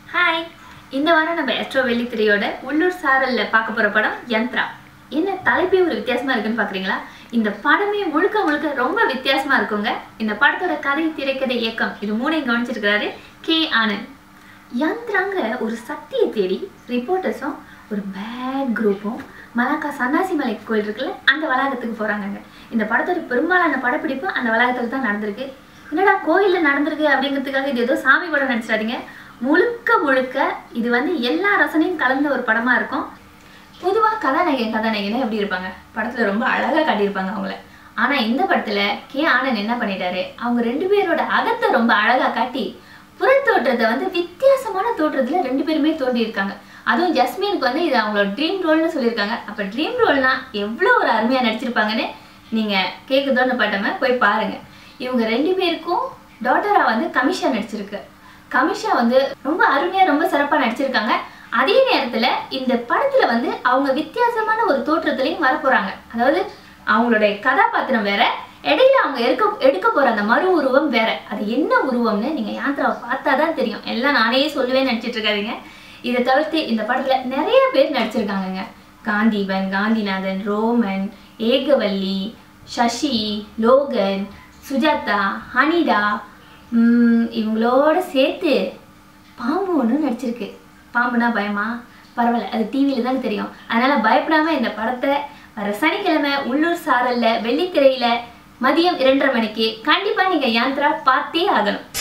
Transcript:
hi இந்த வாரம் நம்ம எஸ்ட்ரோ வெள்ளித்திரையோட உள்ளூர் சாரல்ல பார்க்க போற படம் யந்த்ரா என்ன தலைப்பே ஒரு வித்தியாசமா இருக்குன்னு பாக்குறீங்களா இந்த படமே முழுக்க முழுக்க ரொம்ப வித்தியாசமா இருக்குங்க இந்த படத்தோட கதை திரைக்கதை இயக்கம் இது மூணையும் கவனிச்சிருக்கிறாரு கே ஆனந்த் யந்த்ராங்க ஒரு சக்தியை தேடி ரிப்போர்ட்டர்ஸும் ஒரு பேட் குரூப்பும் மலாக்கா சன்னாசி மலை கோயில் இருக்குல்ல அந்த வளாகத்துக்கு போறாங்கங்க இந்த படத்தோட பெரும்பாலான படப்பிடிப்பு அந்த வளாகத்தில் தான் நடந்திருக்கு என்னடா கோயிலில் நடந்திருக்கு அப்படிங்கிறதுக்காக இது ஏதோ சாமி படம் நினச்சிடாதீங்க முழுக்க முழுக்க இது வந்து எல்லா ரசனையும் கலந்த ஒரு படமா இருக்கும் பொதுவாக கதாநாயகன் கதாநாயகனே எப்படி இருப்பாங்க படத்துல ரொம்ப அழகா காட்டியிருப்பாங்க அவங்கள ஆனா இந்த படத்துல கே ஆனந்த் என்ன பண்ணிட்டாரு அவங்க ரெண்டு பேரோட அகத்தை ரொம்ப அழகா காட்டி புறத்தோற்றத்தை வந்து வித்தியாசமான தோற்றத்துல ரெண்டு பேருமே தோண்டி இருக்காங்க அதுவும் ஜஸ்மினுக்கு வந்து இது அவங்களோட ட்ரீம் ரோல்னு சொல்லியிருக்காங்க அப்ப ட்ரீம் ரோல்னா எவ்வளோ ஒரு அருமையா நடிச்சிருப்பாங்கன்னு நீங்க கேக்குதோன்னு பட்டம போய் பாருங்க இவங்க ரெண்டு பேருக்கும் டாட்டரா வந்து கமிஷா நடிச்சிருக்கு கமிஷா வந்து ரொம்ப அருமையா ரொம்ப சிறப்பா நடிச்சிருக்காங்க அதே நேரத்துல இந்த படத்துல வந்து அவங்க வித்தியாசமான ஒரு தோற்றத்திலையும் வரப்போறாங்க அதாவது அவங்களுடைய கதாபாத்திரம் வேற இடையில அவங்க எடுக்க எடுக்க போற அந்த மறு உருவம் வேற அது என்ன உருவம்னு நீங்க யாந்திராவை பார்த்தா தான் தெரியும் எல்லாம் நானே சொல்லுவேன்னு நினைச்சிட்டு இருக்காதீங்க இதை தவிர்த்து இந்த படத்துல நிறைய பேர் நடிச்சிருக்காங்கங்க காந்திபன் காந்திநாதன் ரோமன் ஏகவல்லி சசி லோகன் சுஜாதா ஹனிதா உம், இவங்களோட சேர்த்து பாம்பு ஒன்று நடிச்சிருக்கு பாம்புனா பயமா பரவாயில்ல அது டிவியில தான் தெரியும் அதனால பயப்படாம இந்த படத்தை வர சனிக்கிழமை உள்ளூர் சாரல்ல வெள்ளித்திரையில மதியம் இரண்டரை மணிக்கு கண்டிப்பா நீங்க யாந்திரா பார்த்தே ஆகணும்